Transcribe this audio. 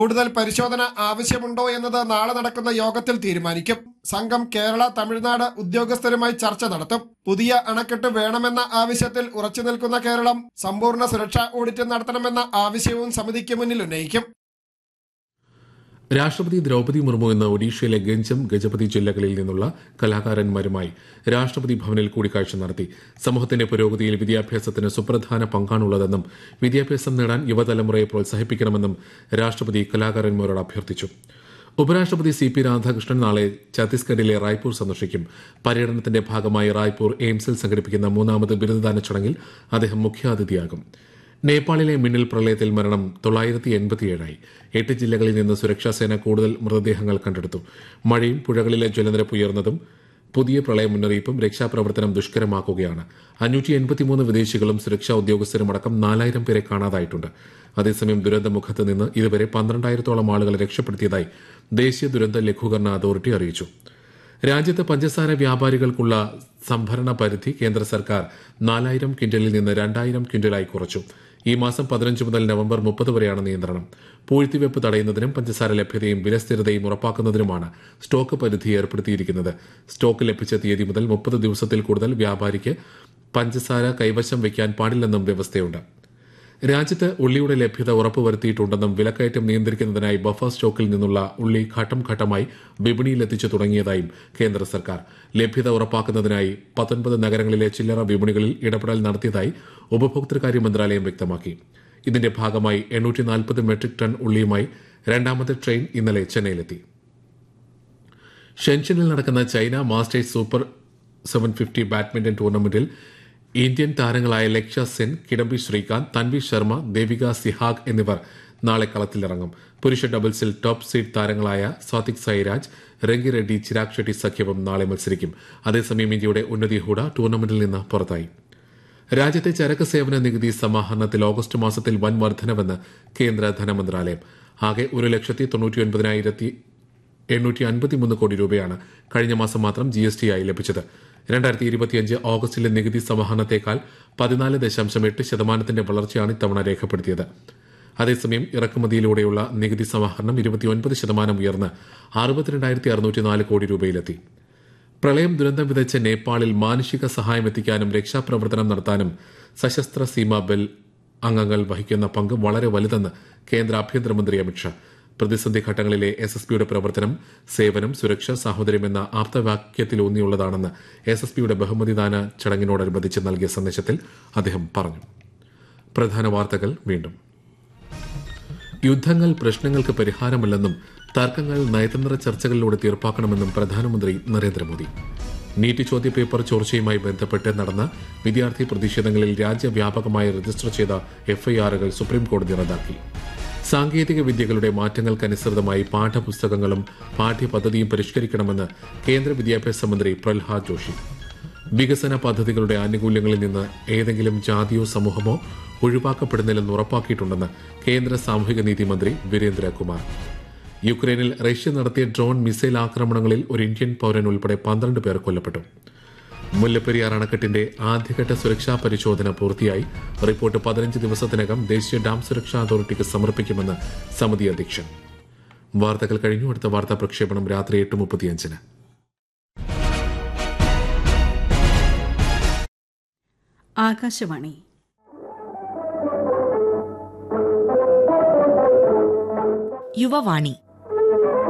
കൂടുതൽ പരിശോധന ആവശ്യമുണ്ടോ എന്നത് നാളെ നടക്കുന്ന യോഗത്തിൽ തീരുമാനിക്കും സംഘം കേരള തമിഴ്നാട് ഉദ്യോഗസ്ഥരുമായി ചർച്ച നടത്തും പുതിയ അണക്കെട്ട് വേണമെന്ന ആവശ്യത്തിൽ ഉറച്ചു നിൽക്കുന്ന കേരളം സമ്പൂർണ്ണ സുരക്ഷാ ഓഡിറ്റ് നടത്തണമെന്ന ആവശ്യവും സമിതിക്ക് മുന്നിൽ ഉന്നയിക്കും രാഷ്ട്രപതി ദ്രൗപദി മുർമു ഇന്ന് ഒഡീഷയിലെ ഗഞ്ചം ഗജപതി ജില്ലകളിൽ നിന്നുള്ള കലാകാരന്മാരുമായി രാഷ്ട്രപതി ഭവനിൽ കൂടിക്കാഴ്ച നടത്തി സമൂഹത്തിന്റെ പുരോഗതിയിൽ വിദ്യാഭ്യാസത്തിന് സുപ്രധാന പങ്കാണുള്ളതെന്നും വിദ്യാഭ്യാസം നേടാൻ യുവതലമുറയെ പ്രോത്സാഹിപ്പിക്കണമെന്നും രാഷ്ട്രപതി കലാകാരന്മാരോട് അഭ്യർത്ഥിച്ചു ഉപരാഷ്ട്രപതി സി പി രാധാകൃഷ്ണൻ നാളെ ഛത്തീസ്ഗഡിലെ റായ്പൂർ സന്ദർശിക്കും പര്യടനത്തിന്റെ ഭാഗമായി റായ്പൂർ എയിംസിൽ സംഘടിപ്പിക്കുന്ന മൂന്നാമത് ബിരുദദാന ചടങ്ങിൽ അദ്ദേഹം മുഖ്യാതിഥിയാകും നേപ്പാളിലെ മിന്നൽ പ്രളയത്തിൽ മരണം തൊള്ളായിരത്തി എൺപത്തിയേഴായി എട്ട് ജില്ലകളിൽ നിന്ന് സുരക്ഷാസേന കൂടുതൽ മൃതദേഹങ്ങൾ കണ്ടെടുത്തു മഴയും പുഴകളിലെ ജലനിരപ്പ് ഉയർന്നതും പുതിയ പ്രളയ മുന്നറിയിപ്പും രക്ഷാപ്രവർത്തനം ദുഷ്കരമാക്കുകയാണ് അഞ്ഞൂറ്റി എൺപത്തിമൂന്ന് വിദേശികളും സുരക്ഷാ ഉദ്യോഗസ്ഥരുമടക്കം നാലായിരം പേരെ കാണാതായിട്ടുണ്ട് അതേസമയം ദുരന്തമുഖത്ത് നിന്ന് ഇതുവരെ പന്ത്രണ്ടായിരത്തോളം ആളുകളെ രക്ഷപ്പെടുത്തിയതായി ദേശീയ ദുരന്ത ലഘൂകരണ അതോറിറ്റി അറിയിച്ചു രാജ്യത്ത് പഞ്ചസാര വ്യാപാരികൾക്കുള്ള സംഭരണ പരിധി കേന്ദ്ര സർക്കാർ നാലായിരം ക്വിന്റലിൽ നിന്ന് രണ്ടായിരം ക്വിന്റലായി കുറച്ചു ഈ മാസം പതിനഞ്ച് മുതൽ നവംബർ മുപ്പത് വരെയാണ് നിയന്ത്രണം പൂഴ്ത്തിവെപ്പ് തടയുന്നതിനും പഞ്ചസാര ലഭ്യതയും വിലസ്ഥിരതയും ഉറപ്പാക്കുന്നതിനുമാണ് സ്റ്റോക്ക് പരിധി ഏർപ്പെടുത്തിയിരിക്കുന്നത് സ്റ്റോക്ക് ലഭിച്ച തീയതി മുതൽ മുപ്പത് ദിവസത്തിൽ കൂടുതൽ വ്യാപാരിക്ക് പഞ്ചസാര കൈവശം വയ്ക്കാൻ പാടില്ലെന്നും വ്യവസ്ഥയുണ്ട് രാജ്യത്ത് ഉള്ളിയുടെ ലഭ്യത ഉറപ്പുവരുത്തിയിട്ടുണ്ടെന്നും വിലക്കയറ്റം നിയന്ത്രിക്കുന്നതിനായി ബഫർ സ്റ്റോക്കിൽ നിന്നുള്ള ഉള്ളി ഘട്ടം ഘട്ടമായി വിപണിയിലെത്തിച്ചു തുടങ്ങിയതായും കേന്ദ്ര സർക്കാർ ലഭ്യത ഉറപ്പാക്കുന്നതിനായി പത്തൊൻപത് നഗരങ്ങളിലെ ചില്ലറ വിപണികളിൽ ഇടപെടൽ നടത്തിയതായി ഉപഭോക്തൃകാര്യ മന്ത്രാലയം വ്യക്തമാക്കി ഇതിന്റെ ഭാഗമായി എണ്ണൂറ്റി നാൽപ്പത് മെട്രിക് ടൺ ഉള്ളിയുമായി രണ്ടാമത്തെ ട്രെയിൻ ഇന്നലെ ചെന്നൈയിലെത്തി ഷെൻഷനിൽ നടക്കുന്ന China Masters super seven fifty badminton ടൂർണമെന്റിൽ ഇന്ത്യൻ താരങ്ങളായ ലക്ഷ്യ സെൻ കിഡംബി ശ്രീകാന്ത് തൻവി ശർമ്മ ദേവിക സിഹാഗ് എന്നിവർ നാളെ കളത്തിലിറങ്ങും പുരുഷ ഡബിൾസിൽ ടോപ്പ് സീഡ് താരങ്ങളായ സാത്വിക് സായിരാജ് രംഗി റെഡ്ഡി ചിരാഗ് ഷെട്ടി സഖ്യവും നാളെ മത്സരിക്കും അതേസമയം ഇന്ത്യയുടെ ഉന്നതി ഹൂഡ ടൂർണമെന്റിൽ നിന്ന് പുറത്തായി രാജ്യത്തെ ചരക്ക് സേവന നികുതി സമാഹരണത്തിൽ ഓഗസ്റ്റ് മാസത്തിൽ വൻ വർധനവെന്ന് കേന്ദ്ര ധനമന്ത്രാലയം ആകെ ഒരു ലക്ഷത്തി തൊണ്ണൂറ്റി ഒൻപതിനായിരത്തി എണ്ണൂറ്റി അൻപത്തിമൂന്ന് കോടി രൂപയാണ് കഴിഞ്ഞ മാസം മാത്രം ജി എസ് ടി ആയി ലഭിച്ചത് രണ്ടായിരത്തി ഇരുപത്തിയഞ്ച് ഓഗസ്റ്റിലെ നികുതി സമാഹരണത്തേക്കാൾ പതിനാല് ദശാംശം എട്ട് ശതമാനത്തിന്റെ വളർച്ചയാണ് ഇത്തവണ രേഖപ്പെടുത്തിയത് അതേസമയം ഇറക്കുമതിയിലൂടെയുള്ള നികുതി സമാഹരണം ഇരുപത്തിയൊൻപത് ശതമാനം ഉയർന്ന് അറുപത്തിരണ്ടായിരത്തി അറുന്നൂറ്റിനാല് കോടി രൂപയിലെത്തി പ്രളയം ദുരന്തം വിതച്ച നേപ്പാളിൽ മാനുഷിക സഹായം എത്തിക്കാനും രക്ഷാപ്രവർത്തനം നടത്താനും സശസ്ത്ര സീമാ ബെൽ അംഗങ്ങൾ വഹിക്കുന്ന പങ്ക് വളരെ വലുതെന്ന് കേന്ദ്ര ആഭ്യന്തരമന്ത്രി അമിത്ഷാ പ്രതിസന്ധി ഘട്ടങ്ങളിലെ എസ് എസ് പിയുടെ പ്രവർത്തനം സേവനം സുരക്ഷ സാഹോദര്യം എന്ന ആപ്തവാക്യത്തിലൂന്നിയുള്ളതാണെന്ന് എസ് എസ് പിയുടെ ബഹുമതിദാന ചടങ്ങിനോടനുബന്ധിച്ച് നൽകിയ സന്ദേശത്തിൽ അദ്ദേഹം പറഞ്ഞു പ്രധാന വാർത്തകൾ വീണ്ടും യുദ്ധങ്ങൾ പ്രശ്നങ്ങൾക്ക് പരിഹാരമല്ലെന്നും തർക്കങ്ങൾ നയതന്ത്ര ചർച്ചകളിലൂടെ തീർപ്പാക്കണമെന്നും പ്രധാനമന്ത്രി നരേന്ദ്രമോദി നീറ്റ് ചോദ്യപേപ്പർ ചോർച്ചയുമായി ബന്ധപ്പെട്ട് നടന്ന വിദ്യാർത്ഥി പ്രതിഷേധങ്ങളിൽ രാജ്യവ്യാപകമായി രജിസ്റ്റർ ചെയ്ത എഫ്ഐആറുകൾ സുപ്രീംകോടതി റദ്ദാക്കി സാങ്കേതിക വിദ്യകളുടെ മാറ്റങ്ങൾക്കനുസൃതമായി പാഠപുസ്തകങ്ങളും പാഠ്യപദ്ധതിയും പരിഷ്കരിക്കണമെന്ന് കേന്ദ്ര വിദ്യാഭ്യാസ മന്ത്രി പ്രഹ്ലാദ് ജോഷി വികസന പദ്ധതികളുടെ ആനുകൂല്യങ്ങളിൽ നിന്ന് ഏതെങ്കിലും ജാതിയോ സമൂഹമോ ഒഴിവാക്കപ്പെടുന്നില്ലെന്ന് ഉറപ്പാക്കിയിട്ടുണ്ടെന്ന് കേന്ദ്ര സാമൂഹിക നീതി മന്ത്രി വീരേന്ദ്രകുമാർ യുക്രൈനിൽ റഷ്യ നടത്തിയ ഡ്രോൺ മിസൈൽ ആക്രമണങ്ങളിൽ ഒരു ഇന്ത്യൻ പൌരൻ ഉൾപ്പെടെ പന്ത്രണ്ട് പേർ കൊല്ലപ്പെട്ടു മുല്ലപ്പെരിയാർ അണക്കെട്ടിന്റെ ആദ്യഘട്ട സുരക്ഷാ പരിശോധന പൂർത്തിയായി റിപ്പോർട്ട് പതിനഞ്ച് ദിവസത്തിനകം ദേശീയ ഡാം സുരക്ഷാ അതോറിറ്റിക്ക് സമർപ്പിക്കുമെന്ന് സമിതി അധ്യക്ഷൻ വാർത്തകൾ കഴിഞ്ഞു അടുത്ത വാർത്താ പ്രക്ഷേപണം രാത്രി എട്ട് മുപ്പത്തിയഞ്ചിന് ആകാശവാണി യുവവാണി